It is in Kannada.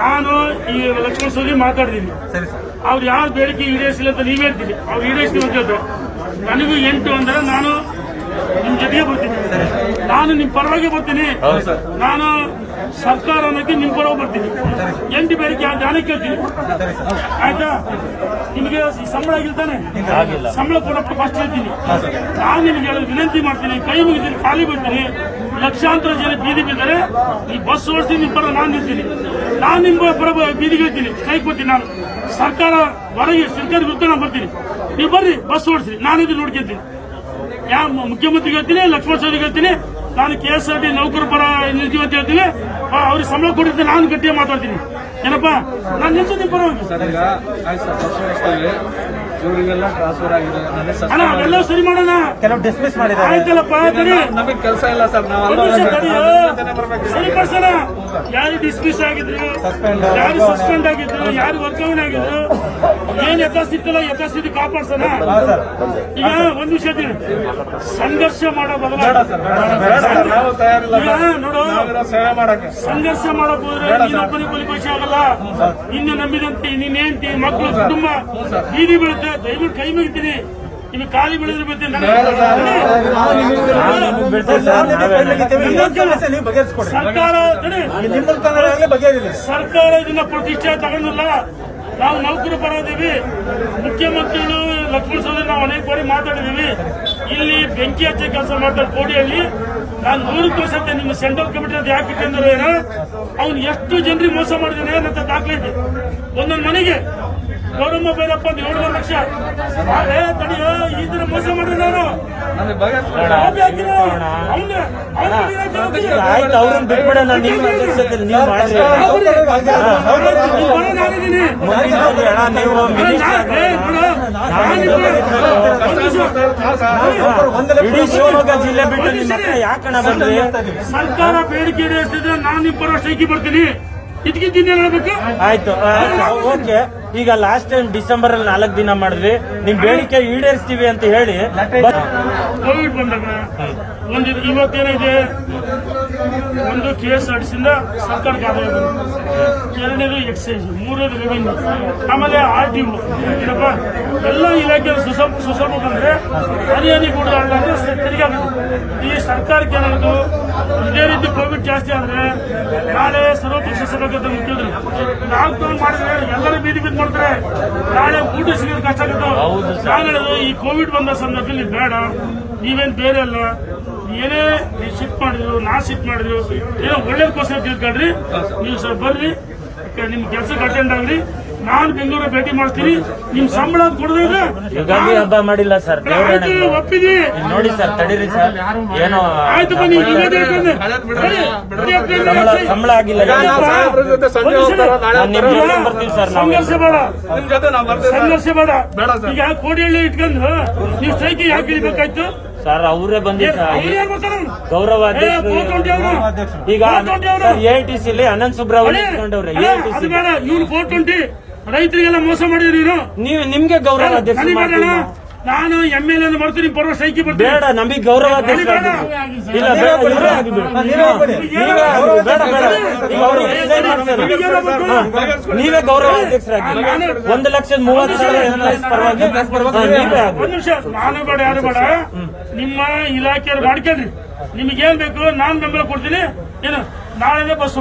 ನಾನು ಈ ಲಕ್ಷ್ಮಣ ಸೋದಿ ಮಾತಾಡಿದ್ದೀನಿ ಸರಿ ಸರ್ ಅವ್ರು ಯಾವ ಬೇಡಿಕೆ ಈಡೇರಿಸಿಲ್ಲ ಅಂತ ನೀವ್ ಹೇಳ್ತೀರಿ ಅವ್ರು ಈಡೇರಿಸ್ತೀವಿ ಅಂತ ಹೇಳ್ತಾರೆ ನನಗೂ ಎಂಟು ಅಂದ್ರೆ ನಾನು ನಿಮ್ ಜೊತೆಗೆ ಬರ್ತೀನಿ ನಾನು ನಿಮ್ ಪರವಾಗಿ ಬರ್ತೀನಿ ಹೌದು ಸರ್ ನಾನು ಸರ್ಕಾರ ಅನ್ನೋಕೆ ನಿಮ್ ಪರವಾಗಿ ಬರ್ತೀನಿ ಎಂಟು ಬೇಡಿಕೆ ಆ ದಾನ ಕೇಳ್ತೀನಿ ಸರಿ ಸರ್ ಆಯ್ತಾ ನಿಮಗೆ ಈ ಸಂಬಳ ಆಗಿಲ್ತಾನೆ ಆಗಿಲ್ಲ. ಸಂಬಳ ಕೊಡಪ್ಪ ಫಸ್ಟ್ ಹೇಳ್ತೀನಿ ನಾನು ನಿಮ್ಗೆ ಹೇಳೋದು ವಿನಂತಿ ಮಾಡ್ತೀನಿ ಕೈ ಮುಗಿತೀನಿ ಖಾಲಿ ಬಿಡ್ತೀನಿ ಲಕ್ಷಾಂತರ ಜನ ಬೀದಿ ಬಿದ್ದರೆ ಈ ಬಸ್ ಓಡಿಸಿ ನಿಮ್ಮ ಪರ ನಾನು ನಿಲ್ತೀನಿ ನಾನು ನಿಮ್ಮ ಪರ ಬ- ಬೀದಿಗೆ ಇರ್ತೀನಿ ಕೈ ಕೊಡ್ತೀನಿ ನಾನು ಸರ್ಕಾರ ಹೊರಗೆ ಸರ್ಕಾರ ವಿರುದ್ಧ ನಾನು ಬರ್ತೀನಿ ನೀವು ಬರ್ರಿ ಬಸ್ ಓಡಿಸಿ ನಾನು ಇದು ನೋಡ್ಕೊಂತೀನಿ ಯಾವ ಮುಖ್ಯಮಂತ್ರಿಗೆ ಹೇಳ್ತೀನಿ ಲಕ್ಷ್ಮಣ ಸವದಿಗೆ ಹೇಳ್ತೀನಿ ನಾನು ಕೆ ಎಸ್ ಆರ್ ಟಿ ನೌಕರ ಪರ ನಿಲ್ತೀವಿ ಅಂತ ಹೇಳ್ತೀನಿ ಆ, ಅವ್ರಿಗೆ ಸಂಬಳ ಕೊಟ್ಟಿದ್ದೆ ನಾನು ಗಟ್ಟಿಯಾಗಿ ಮಾತಾಡ್ತೀನಿ ಏನಪ್ಪ ನಾನು ನಿಲ್ತೀನಿ ಪರವಾಗಿ ಸರ್ ಈಗ ಆಯ್ತು ಸರ್ ಬಸ್ ಓಡಿಸ್ತೀವಿ ಇವರಿಗೆಲ್ಲ ಟ್ರಾನ್ಸ್ಫರ್ ಆಗಿದೆ ನನಗೆ ಅಣ್ಣ suspend ಅವೆಲ್ಲ ಸರಿ ಮಾಡೋಣ ಕೆಲವು ಡಿಸ್ಮಿಸ್ ಮಾಡಿದ್ದಾರೆ ಆಯ್ತಲ್ಲಪ್ಪ ತಡಿ ನಮಗೆ ಕೆಲಸ ಇಲ್ಲ ಸರ್ ನಾವು ಒಂದು ನಿಮಿಷ ತಡಿಯೋ. ಬರ್ಬೇಕು ಸರಿಪಡಿಸೋಣ ಯಾರು ಡಿಸ್ಮಿಸ್ ಆಗಿದ್ರು Suspend, ಯಾರು ವರ್ಗಾವಣೆ. ಸಸ್ಪೆಂಡ್ ಆಗಿದ್ರು ಯಾರು ವರ್ಗಾವಣೆ ಆಗಿದ್ರು ಏನ್ ಯಥಾಸ್ಥಿತಿಲ್ಲ ಯಥಾಸ್ಥಿತಿ ಕಾಪಾಡ್ಸೋಣ ಹಾ ಸರ್ ಈಗ ಒಂದ್ ವಿಷಯ ತಿಳಿ ಸಂಘರ್ಷ ಮಾಡೋ ಬೇಡ ಬದಲಾಗಿ ಸರ್ ಬೇಡ ಸರ್ ನಾವು ತಯಾರಿಲ್ಲ ಈಗ ಸರ್ ನೋಡು ನಾವೆಲ್ಲ ಸೇವೆ ಮಾಡಕ್ಕೆ ಸಂಘರ್ಷ ಮಾಡಕ್ ಹೋದ್ರೆ ಬೇಡ ನೀನು ಸರ್. ಒಬ್ಬನಿಗೆ ಬಲಿಪರೀಕ್ಷೆ ಆಗಲ್ಲ ನಿನ್ನ ನಂಬಿದಂತೆ ನಿನ್ನ ಹೆಂಡತಿ ಮಕ್ಕಳು ಕುಟುಂಬ ಬೀದಿ ಬೀಳುತ್ತೆ ದಯವಿಟ್ಟು ಕೈ ಮುಗಿತೀನಿ ನಿಮಗೆ ಖಾಲಿ ಬೆಳೆದ್ರೆ ಬರ್ತೀನಿ ಬೇಡ ಸರ್. ನಾವು ನಿಮ್ಗೆ ಬಿಡ್ತೀವಿ ಸರ್ ನಾವೇ ನೀವು ಬಗೆಹರಿಸ್ಕೊಡಿ ಸರ್ಕಾರ ತಡಿ. ನಿಮ್ಮ ಮುಖಾಂತರವಾಗಲೇ ಬಗೆಹರಿಲಿ ಸರ್ಕಾರ ಇದನ್ನ ಪ್ರತಿಷ್ಠೆ ತಗೊಂಡಿಲ್ಲ ನಾವು ನೌಕರು ಬರೋದೀವಿ ಮುಖ್ಯಮಂತ್ರಿಗಳು ಲಕ್ಷ್ಮಣ ಸವದಿ ನಾವು ಅನೇಕ ಬಾರಿ ಮಾತಾಡಿದೀವಿ ಇಲ್ಲಿ ಬೆಂಕಿ ಹಚ್ಚಿ ಕೆಲಸ ಮಾಡ್ತಾರೆ ಕೋಡಿಯಲ್ಲಿ ನಾನು ನೂರಕ್ಕೆ ವರ್ಷಕ್ಕೆ ನಿಮ್ಮ ಸೆಂಟ್ರಲ್ ಕಮಿಟಿ ಅಂತ ಯಾಕೆ ಇಟ್ಟಿದ್ರು ಏನೋ ಅವ್ನು ಎಷ್ಟು ಜನರಿಗೆ ಮೋಸ ಮಾಡಿದಾನೆ ಅಂತ ದಾಖಲೆ ಇದೆ ಒಂದೊಂದು ಮನೆಗೆ ಗೌರಮ್ಮ ಬೇರಪ್ಪ ಅಂತ ಏಳುವರೆ ಲಕ್ಷ ಅದೇ ತಡಿಯೋ ಈ ತರ ಮೋಸ ಮಾಡಿದ್ರೆ ನಾನು ನನಗೆ ಬಗೆಹರಿಸ್ಕೊಡಿ. ಕಾಪಿ ಹಾಕಿರೋ ಅವ್ನ ಅವ್ನ ಕಡೆ ಯಾಕೆ ಹೋಗ್ತೀಯ? ಆಯ್ತು ಅವ್ರನ್ನ ಬಿಟ್ಬಿಡೋಣ ನಿಮ್ಮ ಅಧ್ಯಕ್ಷತೆಯಲ್ಲಿ ನೀವು ಮಾಡ್ರಿ ನೀನ್ ಬರೋ ನಾನಿದ್ದೀನಿ. ಮುಂದಿನ ಅಣ್ಣ ನೀವು ಮಿನಿಸ್ಟರ್ ಏ, ನೋಡು, ನಾನಿದ್ದೀನಿ. ಒಂದ್ ನಿಮಿಷ. ಇಡೀ ಶಿವಮೊಗ್ಗ ಜಿಲ್ಲೆ ಬಿಟ್ಟು ನಿಮ್ಮ ಹತ್ರ ಯಾಕಣ ಬಂದ್ರಿ ಸರ್ಕಾರ ಬೇಡಿಕೆ ಈಡೇರಿಸಿದ್ರೆ ನಾನು ನಿಮ್ಮ ಪರ ಸ್ಟ್ರೈಕಿಗೆ ಬರ್ತೀನಿ ಇದಕ್ಕಿದ್ದೀನಿ ಹೇಳ್ಬೇಕು ಆಯ್ತು ಓಕೆ ಈಗ ಲಾಸ್ಟ್ ಟೈಮ್ ಡಿಸೆಂಬರ್ ಅಲ್ಲಿ ನಾಲ್ಕು ದಿನ ಮಾಡಿದ್ವಿ ನಿಮ್ ಬೇಡಿಕೆ ಈಡೇರಿಸ್ತೀವಿ ಅಂತ ಹೇಳಿ ಬಟ್ ಕೋವಿಡ್ ಬಂದಾಗ ಒಂದು ಇವತ್ತೇನಿದೆ ಒಂದು ಕೆ ಎಸ್ ಆರ್ ಟಿ ಸಿಂದ ಸರ್ಕಾರಕ್ಕೆ ಆದಾಯ ಬಂದಿದೆ ಎರಡನೇದು ಎಕ್ಸೈಸ್ ಮೂರನೇದು ರೆವಿನ್ಯೂ ಆಮೇಲೆ ಆರ್ ಟಿ ಏನಪ್ಪ ಎಲ್ಲ ಇಲಾಖೆ ಸುಸಲ್ ಸುಸಲ್ಪ ಬಂದ್ರೆ ಹರಿಯಾಣಿ ಕೂಡ ಅಲ್ಲ ಅಂದ್ರೆ ಸ- ತೆರಿಗೆ ಆಗುತ್ತೆ ಈ ಸರ್ಕಾರಕ್ಕೆ ಏನಾದ್ರು ಇದೇ ರೀತಿ ಕೋವಿಡ್ ಜಾಸ್ತಿ ಆದ್ರೆ ನಾಳೆ ಸರ್ವಪಕ್ಷ ಸಭಾಗತ ಮುಖ್ಯದ್ರು ಲಾಕ್ಡೌನ್ ಮಾಡಿದ್ರೆ ಎಲ್ಲರೂ ಬೀದಿ ಬಿದ್ದು ಮಾಡ್ತಾರೆ ನಾಳೆ ಊಟ ಸಿಗೋದು ಕಷ್ಟ ಆಗುತ್ತೆ ನಾನು ಹೇಳೋದು ಈ ಕೋವಿಡ್ ಬಂದ ಸಂದರ್ಭದಲ್ಲಿ ಬೇಡ ನೀವೇನ್ ಬೇರೆ ಅಲ್ಲ ಏನೇ ನೀವು ಶಿಫ್ಟ್ ಮಾಡಿದ್ರು ನಾ ಶಿಫ್ಟ್ ಮಾಡಿದ್ರು ಏನೋ ಒಳ್ಳೇದಕ್ಕೋಸ್ಕರ ತಿಳ್ಕೊಳ್ರಿ ನೀವು ಸರ್ ಬರ್ರಿ ಕ- ನಿಮ್ ಕೆಲ್ಸಕ್ಕೆ ಅಟೆಂಡ್ ಆಗ್ರಿ ನಾನು ಬೆಂಗಳೂರು ಭೇಟಿ ಮಾಡ್ತೀನಿ ನಿಮ್ ಸಂಬಳ ಕೊಡದಾಗ ಯುಗಾದಿ ಹಬ್ಬ ಮಾಡಿಲ್ಲ ಸರ್ ದೇವರಣ್ಣ ಆಯ್ತು ಒಪ್ಪಿದಿ ನೋಡಿ ಸರ್ ತಡೀರಿ ಸರ್ ಏನೋ ಆಯ್ತು ಬನ್ನಿ ಇಲ್ಲದೆ ಇಟ್ಕೊಂಡು. ಬನ್ನಿ, ಬನ್ನಿ, ಬನ್ನಿ, ಸಂಬಳ ಬನ್ನಿ. ಸಂಬಳ ಆಗಿಲ್ಲ ಈಗ ನಾವು ಸಾಹೇಬ್ರ ಜೊತೆ ಸಂಜೆ ಒಂದು ನಿಮಿಷ. ಹೋಗ್ತಾರ, ನಾಳೆ ನಾನು ನಿಮ್ ಹೋಗ್ತಾರ. ಜೊತೆ ಬರ್ತೀವಿ ಸರ್ ನಾವು ಸಂಘರ್ಷ ಬೇಡ ನಿಮ್ ಜೊತೆ ನಾವು ಬರ್ತೀವಿ ಸರ್. ಸಂಘರ್ಷ ಬೇಡ ಬೇಡ ಸರ್. ಈಗ ಕೋಡಿಹಳ್ಳಿ ಇಟ್ಕೊಂಡು ನೀವು ಸ್ಟ್ರೈಕ್ ಯಾಕೆ ಇಳಿಬೇಕಾಯ್ತು ಸರ್ ಅವರೇ ಬಂದಿದ್ದ ಅವ್ರು ಯಾರು ಬರ್ತಾರೆ ಗೌರವ ಏ, ಫೋನ್ ಟ್ವೆಂಟಿ ಅವರು. ಈಗ ಫೋರ್ ಟ್ವೆಂಟಿ ಅವರು. A T C Anant Subramanya ಅದೇ, ಇಟ್ಕೊಂಡವ್ರೆ ಅದೇ, ಎ ಟಿ ಅದು ಸಿ ಬೇಡ ಇವ್ನು ಫೋರ್ ಟ್ವೆಂಟಿ ರೈತರಿಗೆಲ್ಲ ಮೋಸ ಮಾಡಿದ್ರಿ ನೀನು ನೀವು ನಿಮ್ಗೆ ಗೌರವ ಅಧ್ಯಕ್ಷ ನನಗೆ ಬೇಡ ಮಾಡ್ತೀವಿ ಅಣ್ಣ. ನಾನು ಎಮ್ ಎಲ್ ಎ ಬರ್ತೀನಿ ಪರ್ವ ಸ್ಟ್ರೈಕಿ ಬರ್ತೀನಿ ಬೇಡ ನಮಗೆ ಗೌರವ ಅಧ್ಯಕ್ಷ ಬೇಡ. ಇಲ್ಲ ಬೇಡ ಇವರೇ ಆಗಿಬಿಡಿ. ನೀವೇ ಆಗ್ಬಿಡಿ. ನೀವೇ ಆಗ್ಬಿಡಿ. ಬೇಡ ಬೇಡ ಈಗ ಅವ್ರು resign ಮಾಡ್ತಾರೆ. ಹಾ. ನೀವೇ ಗೌರವ ಅಧ್ಯಕ್ಷರಾಗಿ ಒಂದು ಲಕ್ಷದ ಮೂವತ್ತು ಸಾವಿರ ಎಂಪ್ಲಾಯೀಸ್ ಪರವಾಗಿ ಹಾ, ನೀವೇ ಆಗ್ಬಿಡಿ. ಒಂದ್ ನಿಮಿಷ ನಾನು ಬೇಡ ಯಾರು ಬೇಡ ನಿಮ್ಮ ಇಲಾಖೆಯವ್ರು ಮಾಡ್ಕೊಳ್ರಿ ನಿಮ್ಗೆ ಏನ್ ಬೇಕು ನಾನ್ ಬೆಂಬಲ ಕೊಡ್ತೀನಿ ಏನು ನಾಳೆ ಬಸ್